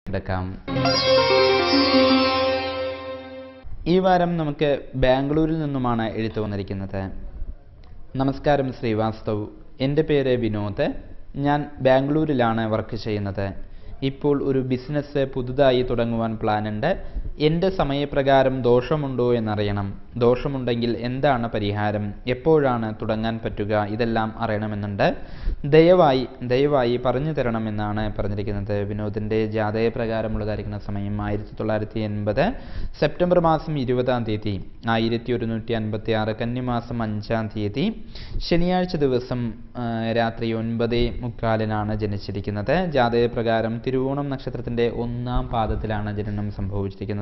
എടുക്കാം ഈ വാരം നമുക്ക് ബാംഗ്ലൂരിൽ നിന്നുമാണ് എഴുത്ത് വന്നിരിക്കുന്നത് നമസ്കാരം ശ്രീവാസ്തവ് എൻ്റെ പേര് വിനോദ് ഞാൻ ബാംഗ്ലൂരിലാണ് വർക്ക് ചെയ്യുന്നത് ഇപ്പോൾ ഒരു ബിസിനസ് പുതുതായി തുടങ്ങുവാൻ പ്ലാനുണ്ട് എൻ്റെ സമയപ്രകാരം ദോഷമുണ്ടോ എന്നറിയണം ദോഷമുണ്ടെങ്കിൽ എന്താണ് പരിഹാരം എപ്പോഴാണ് തുടങ്ങാൻ പറ്റുക ഇതെല്ലാം അറിയണമെന്നുണ്ട് ദയവായി ദയവായി പറഞ്ഞു തരണമെന്നാണ് പറഞ്ഞിരിക്കുന്നത് വിനോദിൻ്റെ ജാതകപ്രകാരമുള്ളതായിരിക്കുന്ന സമയം ആയിരത്തി തൊള്ളായിരത്തി എൺപത് സെപ്റ്റംബർ മാസം ഇരുപതാം തീയതി ആയിരത്തി ഒരുന്നൂറ്റി അൻപത്തി ആറ് കന്നിമാസം അഞ്ചാം തീയതി ശനിയാഴ്ച ദിവസം ആ, രാത്രി ഒൻപത് മുക്കാലിനാണ് ജനിച്ചിരിക്കുന്നത് ജാതകപ്രകാരം തിരുവോണം നക്ഷത്രത്തിൻ്റെ ഒന്നാം പാദത്തിലാണ് ജനനം സംഭവിച്ചിരിക്കുന്നത്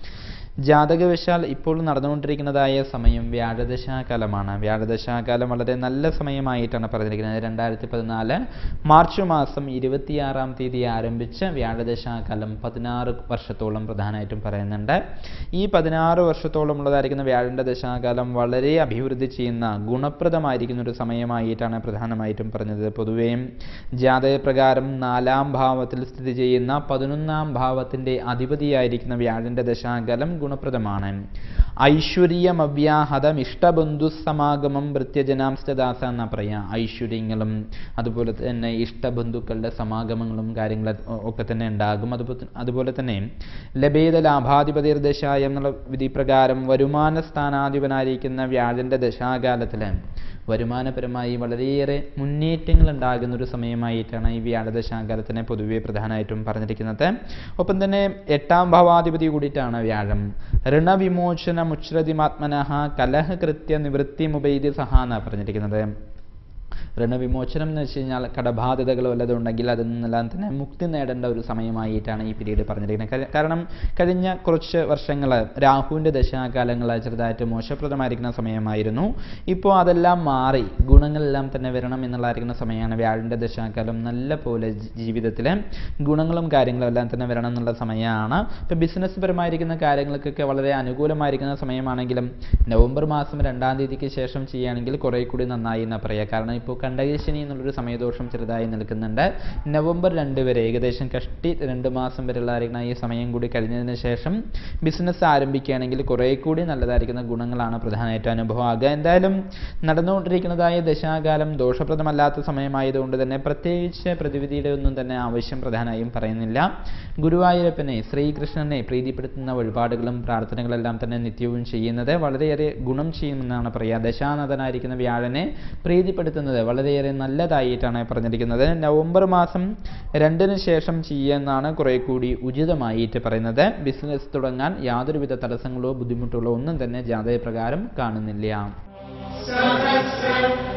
ജാതകവശാൽ ഇപ്പോൾ നടന്നുകൊണ്ടിരിക്കുന്നതായ സമയം വ്യാഴദശാകാലമാണ് വ്യാഴദശാകാലം വളരെ നല്ല സമയമായിട്ടാണ് പറഞ്ഞിരിക്കുന്നത് രണ്ടായിരത്തി പതിനാല് മാർച്ച് മാസം ഇരുപത്തിയാറാം തീയതി ആരംഭിച്ച വ്യാഴദശാകാലം പതിനാറ് വർഷത്തോളം പ്രധാനമായിട്ടും പറയുന്നുണ്ട് ഈ പതിനാറ് വർഷത്തോളം ഉള്ളതായിരിക്കുന്ന വ്യാഴൻ്റെ ദശാകാലം വളരെ അഭിവൃദ്ധി ചെയ്യുന്ന ഗുണപ്രദമായിരിക്കുന്ന ഒരു സമയമായിട്ടാണ് പ്രധാനമായിട്ടും പറഞ്ഞത് പൊതുവേ ജാതകപ്രകാരം നാലാം ഭാവത്തിൽ സ്ഥിതി ചെയ്യുന്ന പതിനൊന്നാം ഭാവത്തിൻ്റെ അധിപതിയായിരിക്കുന്ന വ്യാഴൻ്റെ ദശാകാലം ഗുണപ്രദമാണ് ഐശ്വര്യമവ്യാഹതം ഇഷ്ടബന്ധു സമാഗമം ഭൃത്യജനാംശദാസ എന്നാ പറയാ ഐശ്വര്യങ്ങളും അതുപോലെ തന്നെ ഇഷ്ടബന്ധുക്കളുടെ സമാഗമങ്ങളും കാര്യങ്ങളും ഒക്കെ തന്നെ ഉണ്ടാകും അതുപോലെ അതുപോലെ തന്നെ ലഭേദ ലാഭാധിപതിർ ദശായം എന്നുള്ള വിധിപ്രകാരം വരുമാന സ്ഥാനാധിപനായിരിക്കുന്ന വ്യാഴന്റെ ദശാകാലത്തിൽ വരുമാനപരമായി വളരെയേറെ മുന്നേറ്റങ്ങൾ ഉണ്ടാകുന്ന ഒരു സമയമായിട്ടാണ് ഈ വ്യാഴദശാകാലത്തിനെ പൊതുവെ പ്രധാനമായിട്ടും പറഞ്ഞിരിക്കുന്നത് ഒപ്പം തന്നെ എട്ടാം ഭാവാധിപതി കൂടിയിട്ടാണ് വ്യാഴം ഋണവിമോചന മുച്ഛ്രതിമാത്മനഃ കലഹകൃത്യ നിവൃത്തിമുപൈതി സഹ എന്നാണ് പറഞ്ഞിരിക്കുന്നത് ഋണവിമോചനം എന്ന് വെച്ച് കഴിഞ്ഞാൽ കടബാധ്യതകൾ വല്ലതും ഉണ്ടെങ്കിൽ അതിൽ നിന്നെല്ലാം തന്നെ മുക്തി നേടേണ്ട ഒരു സമയമായിട്ടാണ് ഈ പീരീഡ് പറഞ്ഞിരിക്കുന്നത് കാര- കാരണം കഴിഞ്ഞ കുറച്ച് വർഷങ്ങൾ രാഹുവിൻ്റെ ദശാകാലങ്ങൾ ചെറുതായിട്ട് മോശപ്രദമായിരിക്കുന്ന സമയമായിരുന്നു ഇപ്പോൾ അതെല്ലാം മാറി ഗുണങ്ങളെല്ലാം തന്നെ വരണം എന്നുള്ളതായിരിക്കുന്ന സമയമാണ് വ്യാഴൻ്റെ ദശാകാലം നല്ല പോലെ ജീവിതത്തിൽ ഗുണങ്ങളും കാര്യങ്ങളും എല്ലാം തന്നെ വരണം എന്നുള്ള സമയമാണ് ഇപ്പോൾ ബിസിനസ് പരമായിരിക്കുന്ന കാര്യങ്ങൾക്കൊക്കെ വളരെ അനുകൂലമായിരിക്കുന്ന സമയമാണെങ്കിലും നവംബർ മാസം രണ്ടാം തീയതിക്ക് ശേഷം ചെയ്യുകയാണെങ്കിൽ കുറേ കൂടി നന്നായി എന്നാ പറയുക കാരണം ഇപ്പോൾ കണ്ടകശനി എന്നുള്ളൊരു സമയദോഷം ചെറുതായി നിൽക്കുന്നുണ്ട് നവംബർ രണ്ട് വരെ ഏകദേശം കഷ്ടി രണ്ട് മാസം വരെയുള്ള ആയിരിക്കുന്ന ഈ സമയം കൂടി കഴിഞ്ഞതിന് ശേഷം ബിസിനസ് ആരംഭിക്കുകയാണെങ്കിൽ കുറേ കൂടി നല്ലതായിരിക്കുന്ന ഗുണങ്ങളാണ് പ്രധാനമായിട്ടും അനുഭവമാകുക എന്തായാലും നടന്നുകൊണ്ടിരിക്കുന്നതായ ദശാകാലം ദോഷപ്രദമല്ലാത്ത സമയമായതുകൊണ്ട് തന്നെ പ്രത്യേകിച്ച് പ്രതിവിധിയുടെ ഒന്നും തന്നെ ആവശ്യം പ്രധാനമായും പറയുന്നില്ല ഗുരുവായൂരപ്പനെ ശ്രീകൃഷ്ണനെ പ്രീതിപ്പെടുത്തുന്ന വഴിപാടുകളും പ്രാർത്ഥനകളെല്ലാം തന്നെ നിത്യവും ചെയ്യുന്നത് വളരെയേറെ ഗുണം ചെയ്യുമെന്നാണ് പറയുക ദശാനതനായിരിക്കുന്ന വ്യാഴനെ പ്രീതിപ്പെടുത്തുന്നത് വളരെയേറെ നല്ലതായിട്ടാണ് പറഞ്ഞിരിക്കുന്നത് നവംബർ മാസം രണ്ടിന് ശേഷം ചെയ്യുമെന്നാണ് കുറെ കൂടി ഉചിതമായിട്ട് പറയുന്നത് ബിസിനസ് തുടങ്ങാൻ യാതൊരുവിധ തടസ്സങ്ങളോ ബുദ്ധിമുട്ടുകളോ ഒന്നും തന്നെ ജാതകപ്രകാരം കാണുന്നില്ല സഹസ്രം